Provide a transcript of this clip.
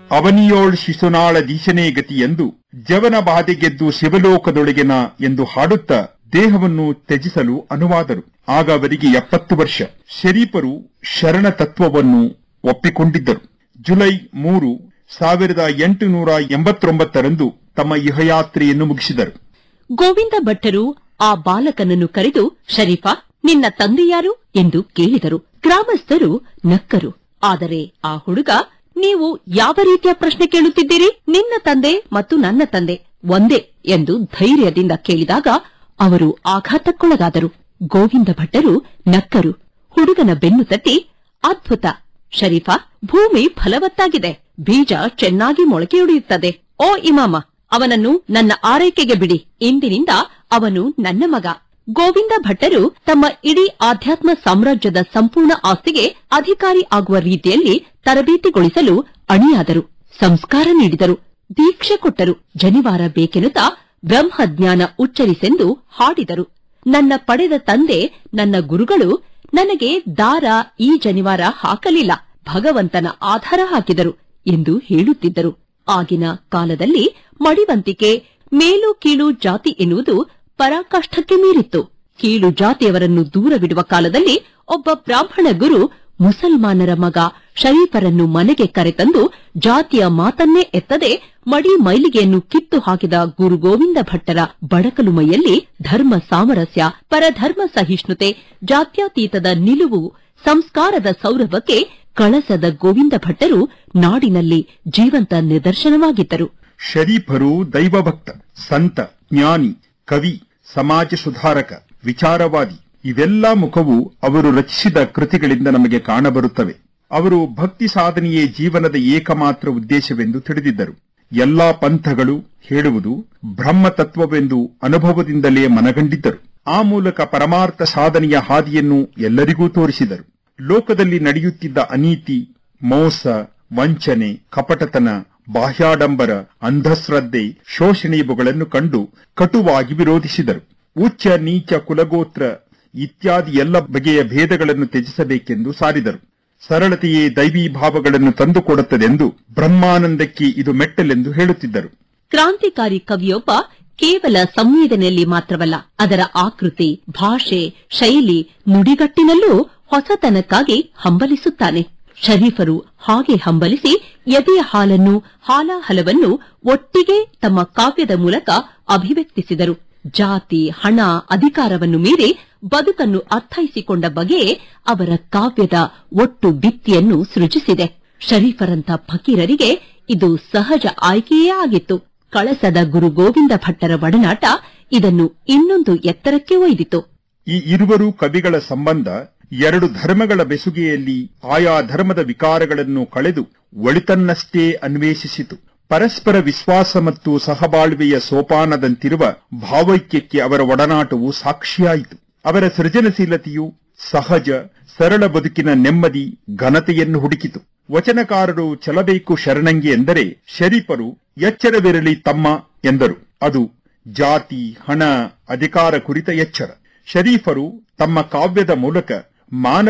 ಅವನಿಯೋಳ್ ಶಿಶುನಾಳ ದೀಶನೇ ಗತಿ ಎಂದು ಜವನ ಬಾಧೆ ಗೆದ್ದು ಶಿವಲೋಕದೊಳಗಿನ ಎಂದು ಹಾಡುತ್ತಾ ದೇಹವನ್ನು ತ್ಯಜಿಸಲು ಅನುವಾದರು ಆಗ ಅವರಿಗೆ ಎಪ್ಪತ್ತು ವರ್ಷ ಶರೀಫರು ಶರಣ ತತ್ವವನ್ನು ಒಪ್ಪಿಕೊಂಡಿದ್ದರು ಜುಲೈ ಮೂರು ಸಾವಿರದ ಎಂಟುನೂರ ಎಂಬತ್ತೊಂಬತ್ತರಂದು ತಮ್ಮ ಇಹಯಾತ್ರೆಯನ್ನು ಮುಗಿಸಿದರು ಗೋವಿಂದ ಭಟ್ಟರು ಆ ಬಾಲಕನನ್ನು ಕರೆದು ಶರೀಫಾ ನಿನ್ನ ತಂದೆ ಯಾರು ಎಂದು ಕೇಳಿದರು ಗ್ರಾಮಸ್ಥರು ನಕ್ಕರು ಆದರೆ ಆ ಹುಡುಗ ನೀವು ಯಾವ ರೀತಿಯ ಪ್ರಶ್ನೆ ಕೇಳುತ್ತಿದ್ದೀರಿ ನಿನ್ನ ತಂದೆ ಮತ್ತು ನನ್ನ ತಂದೆ ಒಂದೇ ಎಂದು ಧೈರ್ಯದಿಂದ ಕೇಳಿದಾಗ ಅವರು ಆಘಾತಕ್ಕೊಳಗಾದರು ಗೋವಿಂದ ಭಟ್ಟರು ನಕ್ಕರು ಹುಡುಗನ ಬೆನ್ನು ತಟ್ಟಿ ಅದ್ಭುತ ಶರೀಫಾ ಭೂಮಿ ಫಲವತ್ತಾಗಿದೆ ಬೀಜ ಚೆನ್ನಾಗಿ ಮೊಳಕೆಯೊಡೆಯುತ್ತದೆ ಓ ಇಮಾಮ ಅವನನ್ನು ನನ್ನ ಆರೈಕೆಗೆ ಬಿಡಿ ಇಂದಿನಿಂದ ಅವನು ನನ್ನ ಮಗ ಗೋವಿಂದ ಭಟ್ಟರು ತಮ್ಮ ಇಡೀ ಆಧ್ಯಾತ್ಮ ಸಾಮ್ರಾಜ್ಯದ ಸಂಪೂರ್ಣ ಆಸ್ತಿಗೆ ಅಧಿಕಾರಿ ಆಗುವ ರೀತಿಯಲ್ಲಿ ತರಬೇತಿಗೊಳಿಸಲು ಅಣಿಯಾದರು ಸಂಸ್ಕಾರ ನೀಡಿದರು ದೀಕ್ಷೆ ಕೊಟ್ಟರು ಜನಿವಾರ ಬೇಕೆನ್ನುತ್ತಾ ಬ್ರಹ್ಮಜ್ಞಾನ ಉಚ್ಚರಿಸೆಂದು ಹಾಡಿದರು ನನ್ನ ಪಡೆದ ತಂದೆ ನನ್ನ ಗುರುಗಳು ನನಗೆ ದಾರ ಈ ಜನಿವಾರ ಹಾಕಲಿಲ್ಲ ಭಗವಂತನ ಆಧಾರ ಹಾಕಿದರು ಎಂದು ಹೇಳುತ್ತಿದ್ದರು ಆಗಿನ ಕಾಲದಲ್ಲಿ ಮಡಿವಂತಿಕೆ ಮೇಲು ಕೀಳು ಜಾತಿ ಎನ್ನುವುದು ಪರಾಕಾಷ್ಠಕ್ಕೆ ಮೀರಿತ್ತು ಕೀಳು ಜಾತಿಯವರನ್ನು ದೂರವಿಡುವ ಕಾಲದಲ್ಲಿ ಒಬ್ಬ ಬ್ರಾಹ್ಮಣ ಗುರು ಮುಸಲ್ಮಾನರ ಮಗ ಶರೀಫರನ್ನು ಮನೆಗೆ ಕರೆತಂದು ಜಾತಿಯ ಮಾತನ್ನೇ ಎತ್ತದೆ ಮಡಿ ಮೈಲಿಗೆಯನ್ನು ಕಿತ್ತು ಹಾಕಿದ ಗುರು ಗೋವಿಂದ ಭಟ್ಟರ ಬಡಕಲು ಮೈಯಲ್ಲಿ ಧರ್ಮ ಸಾಮರಸ್ಯ ಪರಧರ್ಮ ಸಹಿಷ್ಣುತೆ ಜಾತ್ಯತೀತದ ನಿಲುವು ಸಂಸ್ಕಾರದ ಸೌರಭಕ್ಕೆ ಕಳಸದ ಗೋವಿಂದ ಭಟ್ಟರು ನಾಡಿನಲ್ಲಿ ಜೀವಂತ ನಿದರ್ಶನವಾಗಿದ್ದರು ಶರೀಫರು ದೈವಭಕ್ತ ಸಂತ ಜ್ಞಾನಿ ಕವಿ ಸಮಾಜ ಸುಧಾರಕ ವಿಚಾರವಾದಿ ಇವೆಲ್ಲ ಮುಖವು ಅವರು ರಚಿಸಿದ ಕೃತಿಗಳಿಂದ ನಮಗೆ ಕಾಣಬರುತ್ತವೆ ಅವರು ಭಕ್ತಿ ಸಾಧನೆಯೇ ಜೀವನದ ಏಕಮಾತ್ರ ಉದ್ದೇಶವೆಂದು ತಿಳಿದಿದ್ದರು ಎಲ್ಲಾ ಪಂಥಗಳು ಹೇಳುವುದು ಬ್ರಹ್ಮ ತತ್ವವೆಂದು ಅನುಭವದಿಂದಲೇ ಮನಗಂಡಿದ್ದರು ಆ ಮೂಲಕ ಪರಮಾರ್ಥ ಸಾಧನೆಯ ಹಾದಿಯನ್ನು ಎಲ್ಲರಿಗೂ ತೋರಿಸಿದರು ಲೋಕದಲ್ಲಿ ನಡೆಯುತ್ತಿದ್ದ ಅನೀತಿ ಮೋಸ ವಂಚನೆ ಕಪಟತನ ಬಾಹ್ಯಾಡಂಬರ ಅಂಧಶ್ರದ್ಧೆ ಶೋಷಣೆಯುಗಳನ್ನು ಕಂಡು ಕಟುವಾಗಿ ವಿರೋಧಿಸಿದರು ಉಚ್ಚ ನೀಚ ಕುಲಗೋತ್ರ ಇತ್ಯಾದಿ ಎಲ್ಲ ಬಗೆಯ ಭೇದಗಳನ್ನು ತ್ಯಜಿಸಬೇಕೆಂದು ಸಾರಿದರು ಸರಳತೆಯೇ ದೈವೀ ಭಾವಗಳನ್ನು ತಂದುಕೊಡುತ್ತದೆಂದು ಬ್ರಹ್ಮಾನಂದಕ್ಕೆ ಇದು ಮೆಟ್ಟಲೆಂದು ಹೇಳುತ್ತಿದ್ದರು ಕ್ರಾಂತಿಕಾರಿ ಕವಿಯೊಬ್ಬ ಕೇವಲ ಸಂವೇದನೆಯಲ್ಲಿ ಮಾತ್ರವಲ್ಲ ಅದರ ಆಕೃತಿ ಭಾಷೆ ಶೈಲಿ ನುಡಿಗಟ್ಟಿನಲ್ಲೂ ಹೊಸತನಕ್ಕಾಗಿ ಹಂಬಲಿಸುತ್ತಾನೆ ಶರೀಫರು ಹಾಗೆ ಹಂಬಲಿಸಿ ಎದೆಯ ಹಾಲನ್ನು ಹಾಲಾಹಲವನ್ನು ಒಟ್ಟಿಗೆ ತಮ್ಮ ಕಾವ್ಯದ ಮೂಲಕ ಅಭಿವ್ಯಕ್ತಿಸಿದರು ಜಾತಿ ಹಣ ಅಧಿಕಾರವನ್ನು ಮೀರಿ ಬದುಕನ್ನು ಅರ್ಥೈಸಿಕೊಂಡ ಬಗೆಯೇ ಅವರ ಕಾವ್ಯದ ಒಟ್ಟು ಭಿತ್ತಿಯನ್ನು ಸೃಜಿಸಿದೆ ಶರೀಫರಂತ ಫಕೀರರಿಗೆ ಇದು ಸಹಜ ಆಯ್ಕೆಯೇ ಆಗಿತ್ತು ಕಳಸದ ಗುರು ಗೋವಿಂದ ಭಟ್ಟರ ಒಡನಾಟ ಇದನ್ನು ಇನ್ನೊಂದು ಎತ್ತರಕ್ಕೆ ಒಯ್ದಿತು ಈ ಇರುವರು ಕವಿಗಳ ಸಂಬಂಧ ಎರಡು ಧರ್ಮಗಳ ಬೆಸುಗೆಯಲ್ಲಿ ಆಯಾ ಧರ್ಮದ ವಿಕಾರಗಳನ್ನು ಕಳೆದು ಒಳಿತನ್ನಷ್ಟೇ ಅನ್ವೇಷಿಸಿತು ಪರಸ್ಪರ ವಿಶ್ವಾಸ ಮತ್ತು ಸಹಬಾಳ್ವೆಯ ಸೋಪಾನದಂತಿರುವ ಭಾವೈಕ್ಯಕ್ಕೆ ಅವರ ಒಡನಾಟವು ಸಾಕ್ಷಿಯಾಯಿತು ಅವರ ಸೃಜನಶೀಲತೆಯು ಸಹಜ ಸರಳ ಬದುಕಿನ ನೆಮ್ಮದಿ ಘನತೆಯನ್ನು ಹುಡುಕಿತು ವಚನಕಾರರು ಚಲಬೇಕು ಶರಣಂಗಿ ಎಂದರೆ ಶರೀಫರು ಎಚ್ಚರವಿರಲಿ ತಮ್ಮ ಎಂದರು ಅದು ಜಾತಿ ಹಣ ಅಧಿಕಾರ ಕುರಿತ ಎಚ್ಚರ ಶರೀಫರು ತಮ್ಮ ಕಾವ್ಯದ ಮೂಲಕ ಮಾನವ